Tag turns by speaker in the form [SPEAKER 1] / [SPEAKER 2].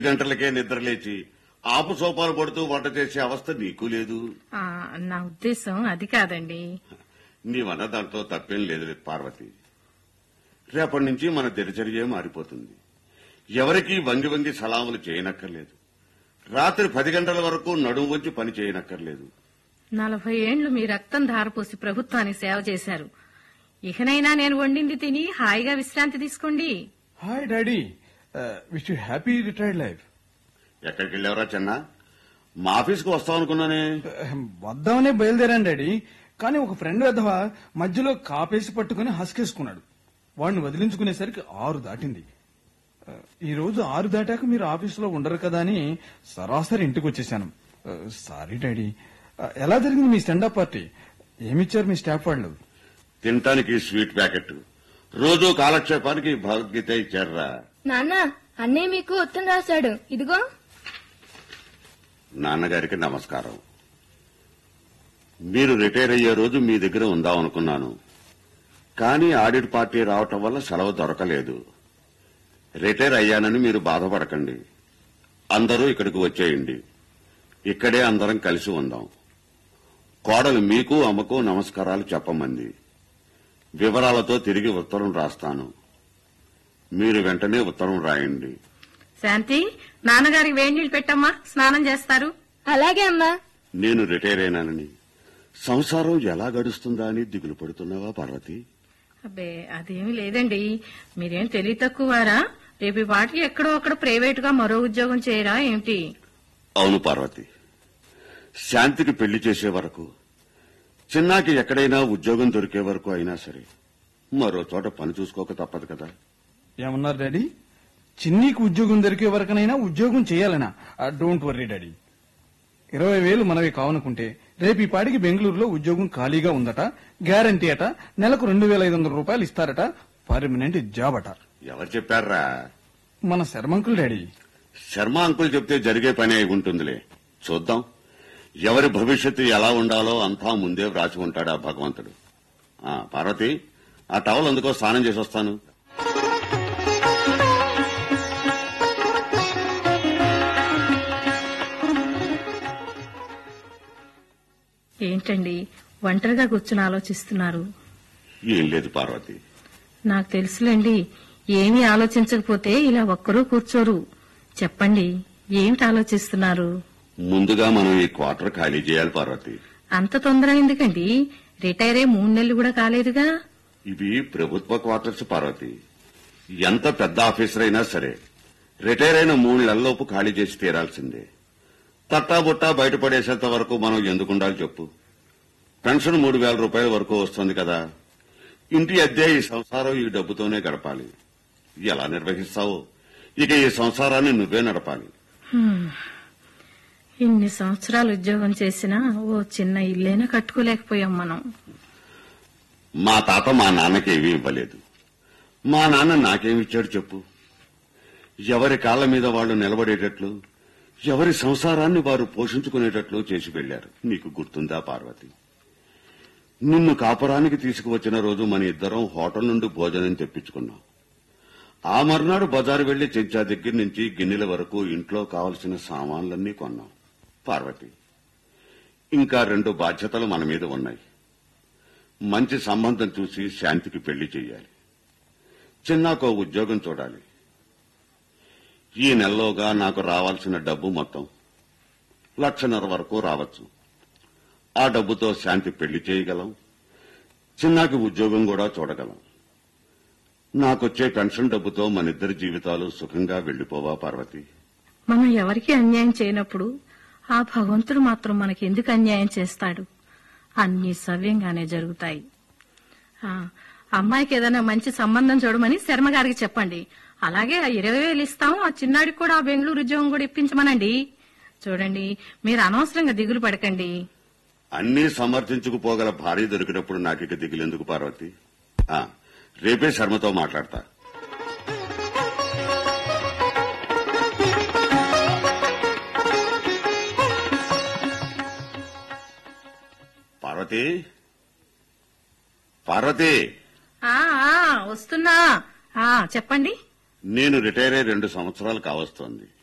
[SPEAKER 1] గంటలకే నిద్రలేచి ఆపు సోపాలు పడుతూ వంట చేసే అవస్థ నీకు లేదు
[SPEAKER 2] ఆ, నా ఉద్దేశం అది కాదండి
[SPEAKER 1] నీవన్న దాంట్లో తప్పేం లేదు పార్వతి రేపటి నుంచి మన దినచర్యే మారిపోతుంది ఎవరికీ వంగి వంగి సలాములు చేయనక్కర్లేదు రాత్రి పది గంటల వరకు నడుము వంచి పని చేయనక్కర్లేదు
[SPEAKER 2] నలభై ఏండ్లు మీ రక్తం ధారపోసి ప్రభుత్వానికి సేవ చేశారు ఇకనైనా నేను వండింది తిని హాయిగా విశ్రాంతి తీసుకోండి
[SPEAKER 3] hi daddy wish you happy retired life
[SPEAKER 1] ఎక్కడికి వెళ్ళావరా చిన్న మా ఆఫీస్కి వస్తావనుకున్నానే
[SPEAKER 3] వద్దామనే బయలుదేరాను డాడీ కానీ ఒక ఫ్రెండ్ వెధవ మధ్యలో కాపేసి పట్టుకుని హస్కేసుకున్నాడు వాడిని వదిలించుకునేసరికి ఆరు దాటింది ఆ, ఈ రోజు ఆరు దాటాక మీరు ఆఫీసులో ఉండరు కదా అని సరాసరి ఇంటికి వచ్చేసాను ఆ, సారీ డాడీ ఆ, ఎలా జరిగింది మీ స్టాండప్ పార్టీ ఏమిచ్చారు మీ స్టాఫ్ వాళ్ళు
[SPEAKER 1] తినటానికి స్వీట్ ప్యాకెట్ రోజు కాలక్షేపానికి భగవద్గీత ఇచ్చారా
[SPEAKER 4] నాన్న అన్నయ్య మీకు ఉత్తరం రాశాడు ఇదిగో
[SPEAKER 1] నాన్నగారికి నమస్కారం మీరు రిటైర్ అయ్యే రోజు మీ దగ్గర ఉందాం అనుకున్నాను కానీ ఆడిట్ పార్టీ రావటం వల్ల సెలవు దొరకలేదు రిటైర్ అయ్యానని మీరు బాధపడకండి అందరూ ఇక్కడికి వచ్చేయండి ఇక్కడే అందరం కలిసి ఉందాం కోడలు మీకు అమ్మకు నమస్కారాలు చెప్పమంది వివరాలతో తిరిగి ఉత్తరం రాస్తాను మీరు వెంటనే ఉత్తరం రాయండి
[SPEAKER 2] శాంతి నాన్నగారికి వేడి నీళ్ళు పెట్టమ్మా స్నానం చేస్తారు
[SPEAKER 4] అలాగే అమ్మా
[SPEAKER 1] నేను రిటైర్ అయినానని సంసారం ఎలా గడుస్తుందా అని దిగులు పడుతున్నావా పార్వతి
[SPEAKER 2] అబ్బే అదేమీ లేదండి మీరేం తెలివి తక్కువారా రేపు ఈ పాటికి ఎక్కడో అక్కడ ప్రైవేట్ గా మరో ఉద్యోగం చేయరా ఏమిటి
[SPEAKER 1] అవును పార్వతి శాంతికి పెళ్లి చేసే వరకు చిన్నాకి ఎక్కడైనా ఉద్యోగం దొరికే వరకు అయినా సరే మరో చోట పని చూసుకోక తప్పదు కదా
[SPEAKER 3] ఏమన్నారు డాడీ చిన్నీకి ఉద్యోగం దొరికే వరకనైనా ఉద్యోగం చేయాలనా డోంట్ వర్రీ డాడీ ఇరవై వేలు మనవి కావనుకుంటే రేపు ఈ పాటికి బెంగళూరులో ఉద్యోగం ఖాళీగా ఉందట గ్యారంటీ అట నెలకు రెండు వేల ఐదు వందల రూపాయలు ఇస్తారట పర్మనెంట్ జాబ్ అట
[SPEAKER 1] ఎవరు చెప్పారా
[SPEAKER 3] మన శర్మంకుల్ డాడీ
[SPEAKER 1] శర్మ అంకుల్ చెప్తే జరిగే పని అయి ఉంటుందిలే చూద్దాం ఎవరి భవిష్యత్తు ఎలా ఉండాలో అంతా ముందే వ్రాసి ఉంటాడా భగవంతుడు ఆ పార్వతి ఆ టవల్ అందుకో స్నానం చేసి వస్తాను
[SPEAKER 2] ఏంటండి ఒంటరిగా కూర్చుని ఆలోచిస్తున్నారు
[SPEAKER 1] ఏం లేదు పార్వతి
[SPEAKER 2] నాకు తెలుసులేండి ఏమీ ఆలోచించకపోతే ఇలా ఒక్కరూ కూర్చోరు చెప్పండి ఏమిటి ఆలోచిస్తున్నారు
[SPEAKER 1] ముందుగా మనం ఈ క్వార్టర్ ఖాళీ చేయాలి పార్వతి
[SPEAKER 2] అంత తొందర ఎందుకండి రిటైర్ అయ్యి మూడు నెలలు కూడా కాలేదుగా
[SPEAKER 1] ఇవి ప్రభుత్వ క్వార్టర్స్ పార్వతి ఎంత పెద్ద ఆఫీసర్ అయినా సరే రిటైర్ అయిన మూడు నెలల్లోపు ఖాళీ చేసి తీరాల్సిందే తట్టాబుట్టా బయటపడేసేంత వరకు మనం ఎందుకుండాలి చెప్పు పెన్షన్ మూడు వేల రూపాయల వరకు వస్తుంది కదా ఇంటి అద్దె ఈ సంసారం ఈ డబ్బుతోనే గడపాలి ఎలా నిర్వహిస్తావో ఇక ఈ సంసారాన్ని నువ్వే నడపాలి
[SPEAKER 2] హ్మ్. ఇన్ని సంవత్సరాలు ఉద్యోగం చేసినా ఓ చిన్న ఇల్లేనా కట్టుకోలేకపోయాం మనం
[SPEAKER 1] మా తాత మా నాన్నకి ఏమీ ఇవ్వలేదు మా నాన్న నాకేమిచ్చాడు చెప్పు ఎవరి కాళ్ల మీద వాళ్ళు నిలబడేటట్లు ఎవరి సంసారాన్ని వారు పోషించుకునేటట్లు చేసి వెళ్లారు నీకు గుర్తుందా పార్వతి నిన్ను కాపురానికి తీసుకువచ్చిన రోజు మన ఇద్దరం హోటల్ నుండి భోజనం తెప్పించుకున్నాం ఆ మర్నాడు బజారు వెళ్లి చెంచా దగ్గర నుంచి గిన్నెల వరకు ఇంట్లో కావలసిన సామాన్లన్నీ కొన్నాం పార్వతి ఇంకా రెండు బాధ్యతలు మన మీద ఉన్నాయి మంచి సంబంధం చూసి శాంతికి పెళ్లి చేయాలి చిన్నాకో ఉద్యోగం చూడాలి ఈ నెలలోగా నాకు రావాల్సిన డబ్బు మొత్తం లక్షన్నర వరకు రావచ్చు ఆ డబ్బుతో శాంతి పెళ్లి చేయగలం చిన్నాకి ఉద్యోగం కూడా చూడగలం నాకొచ్చే పెన్షన్ డబ్బుతో మనిద్దరి జీవితాలు సుఖంగా వెళ్లిపోవా పార్వతి
[SPEAKER 2] మనం ఎవరికి అన్యాయం చేయనప్పుడు ఆ భగవంతుడు మాత్రం మనకి ఎందుకు అన్యాయం చేస్తాడు అన్ని సవ్యంగానే జరుగుతాయి ఆ, అమ్మాయికి ఏదైనా మంచి సంబంధం చూడమని శర్మ గారికి చెప్పండి అలాగే ఆ ఇరవై వేలు ఇస్తాం ఆ చిన్నాడికి కూడా ఆ బెంగళూరు ఉద్యోగం కూడా ఇప్పించమనండి చూడండి మీరు అనవసరంగా దిగులు పడకండి
[SPEAKER 1] అన్నీ సమర్థించుకుపోగల భార్య దొరికినప్పుడు నాకిక దిగులెందుకు పార్వతి ఆ, రేపే శర్మతో మాట్లాడతా పార్వతి పార్వతి
[SPEAKER 2] ఆ ఆ, వస్తున్నా ఆ చెప్పండి
[SPEAKER 1] నేను రిటైర్ అయ్యి రెండు సంవత్సరాలు కావస్తోంది